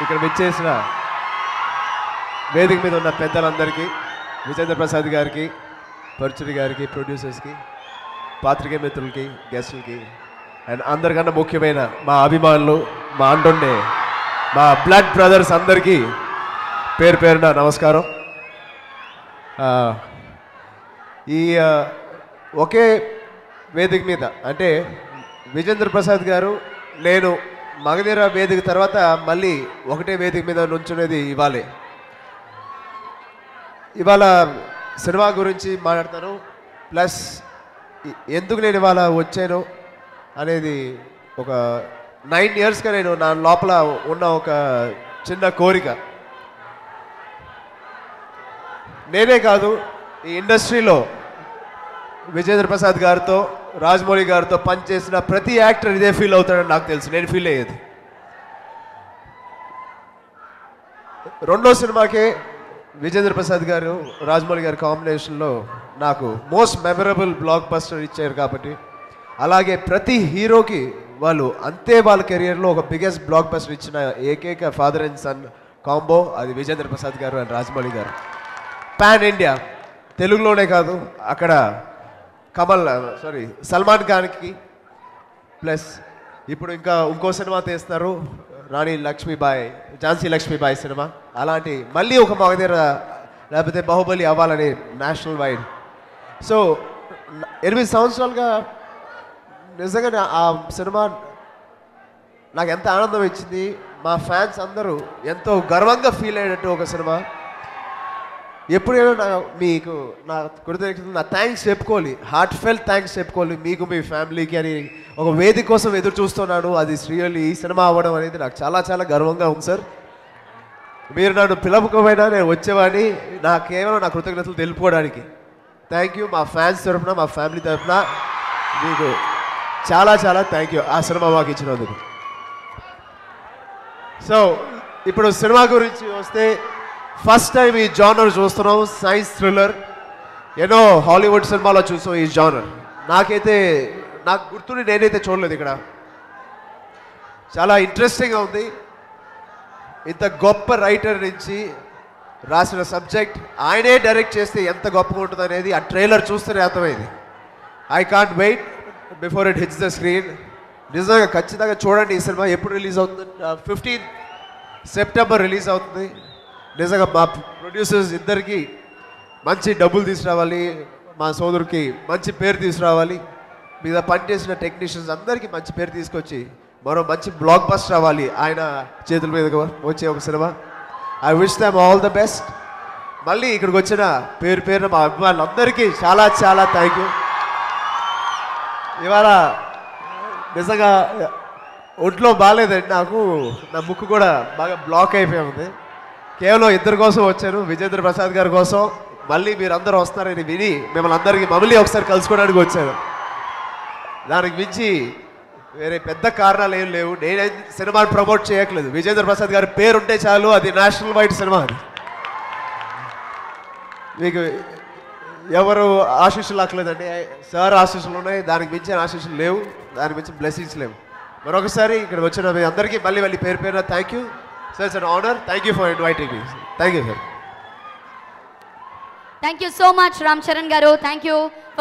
ఇక్కడ విచ్చేసిన వేదిక మీద ఉన్న పెద్దలందరికీ విజేంద్ర ప్రసాద్ గారికి పరుచురి గారికి ప్రొడ్యూసర్స్కి పాత్రికేయ మిత్రులకి గెస్టులకి అండ్ అందరికన్నా ముఖ్యమైన మా అభిమానులు మా అంటుండే మా బ్లడ్ బ్రదర్స్ అందరికీ పేరు పేరున నమస్కారం ఆ, ఈ ఆ, ఒకే వేదిక మీద అంటే విజేంద్ర ప్రసాద్ గారు నేను మగధీర వేదిక తర్వాత మళ్ళీ ఒకటే వేదిక మీద నుంచునేది ఇవాళే ఇవాళ సినిమా గురించి మాట్లాడతాను ప్లస్ ఎ- ఎందుకు నేను ఇవాళ వచ్చాను అనేది ఒక నైన్ ఇయర్స్గా నేను నా లోపల ఉన్న ఒక చిన్న కోరిక నేనే కాదు ఈ ఇండస్ట్రీలో విజేంద్ర ప్రసాద్ గారితో రాజమౌళి గారితో పనిచేసిన ప్రతి యాక్టర్ ఇదే ఫీల్ అవుతాడని నాకు తెలుసు నేను ఫీల్ అయ్యేది రెండో సినిమాకే విజేంద్ర ప్రసాద్ గారు రాజమౌళి గారి కాంబినేషన్లో నాకు మోస్ట్ మెమరబుల్ బ్లాక్ బస్టర్ ఇచ్చారు కాబట్టి అలాగే ప్రతి హీరోకి వాళ్ళు అంతే వాళ్ళ కెరియర్లో ఒక బిగ్గెస్ట్ బ్లాక్ బస్టర్ ఇచ్చిన ఏకైక ఫాదర్ అండ్ సన్ కాంబో అది విజేంద్ర ప్రసాద్ గారు అండ్ రాజమౌళి గారు పాన్ ఇండియా తెలుగులోనే కాదు అక్కడ కమల్ సారీ సల్మాన్ ఖాన్కి ప్లస్ ఇప్పుడు ఇంకా ఇంకో సినిమా తీస్తున్నారు రాణి లక్ష్మీబాయి ఝాన్సీ లక్ష్మీబాయి సినిమా అలాంటి మళ్ళీ ఒక మగధీర లేకపోతే బాహుబలి అవ్వాలని నేషనల్ వైడ్ సో ఎనిమిది సంవత్సరాలుగా నిజంగా నా- ఆ సినిమా నాకు ఎంత ఆనందం ఇచ్చింది మా ఫ్యాన్స్ అందరూ ఎంతో గర్వంగా ఫీల్ అయ్యేటట్టు ఒక సినిమా ఎప్పుడైనా నా మీకు నా కృతజ్ఞతలు నా థ్యాంక్స్ చెప్పుకోవాలి హార్ట్ ఫెల్ థ్యాంక్స్ చెప్పుకోవాలి మీకు మీ ఫ్యామిలీకి అని ఒక వేదిక కోసం ఎదురు చూస్తున్నాను అది శ్రీయల్ ఈ సినిమా అవ్వడం అనేది నాకు చాలా చాలా గర్వంగా ఉంది సార్ మీరు నన్ను పిలవకపోయినా నేను వచ్చేవాడిని నా కేవలం నా కృతజ్ఞతలు తెలుపుకోవడానికి థ్యాంక్ యూ మా ఫ్యాన్స్ తరఫున మా ఫ్యామిలీ తరఫున మీకు చాలా చాలా థ్యాంక్ యూ ఆ సినిమా మాకు ఇచ్చినందుకు సో ఇప్పుడు సినిమా గురించి వస్తే ఫస్ట్ టైం ఈ జానర్ చూస్తున్నాం సైన్స్ థ్రిల్లర్ ఎన్నో హాలీవుడ్ సినిమాలో చూసాం ఈ జానర్ నాకైతే నాకు గుర్తుండి నేనైతే చూడలేదు ఇక్కడ చాలా ఇంట్రెస్టింగ్గా ఉంది ఇంత గొప్ప రైటర్ నుంచి రాసిన సబ్జెక్ట్ ఆయనే డైరెక్ట్ చేస్తే ఎంత గొప్పగా ఉంటుంది అనేది ఆ ట్రైలర్ చూస్తేనే అర్థమైంది I can't wait before it hits the screen నిజంగా ఖచ్చితంగా చూడండి ఈ సినిమా ఎప్పుడు రిలీజ్ అవుతుంది ఫిఫ్టీన్ సెప్టెంబర్ రిలీజ్ అవుతుంది నిజంగా మా ప్రొడ్యూసర్స్ ఇద్దరికి మంచి డబ్బులు తీసుకురావాలి మా సోదరుకి మంచి పేరు తీసుకురావాలి మీద పనిచేసిన టెక్నీషియన్స్ అందరికీ మంచి పేరు తీసుకొచ్చి మరో మంచి బ్లాక్ బస్ట్ రావాలి ఆయన చేతుల మీదుగా వచ్చే ఒక cinema I wish them all the best మళ్ళీ ఇక్కడికి వచ్చిన పేరు పేరున మా అభిమానులందరికీ చాలా చాలా థ్యాంక్ యూ ఇవాళ నిజంగా ఒంట్లో బాగాలేదండి నాకు నా ముక్కు కూడా బాగా బ్లాక్ అయిపోయి ఉంది కేవలం ఇద్దరి కోసం వచ్చాను విజేంద్ర ప్రసాద్ గారి కోసం మళ్ళీ మీరు అందరూ వస్తారని విని మిమ్మల్ని అందరికీ మమ్మల్ని ఒకసారి కలుసుకోవడానికి వచ్చాను దానికి మించి వేరే పెద్ద కారణాలు ఏం లేవు నేనే సినిమాని ప్రమోట్ చేయట్లేదు విజేంద్ర ప్రసాద్ గారి పేరు ఉంటే చాలు అది నేషనల్ వైడ్ సినిమా అది మీకు ఎవరు ఆశీస్సులు అక్కలేదండి సార్ ఆశీస్సులు ఉన్నాయి దానికి మించిన ఆశీస్సులు లేవు దానికి మించిన బ్లెస్సింగ్స్ లేవు మరొకసారి ఇక్కడ వచ్చిన మీ అందరికీ మళ్ళీ మళ్ళీ పేరు పేరున thank you sir it's an honour thank you for inviting me thank you sir thank you so much Ram Charan garu thank you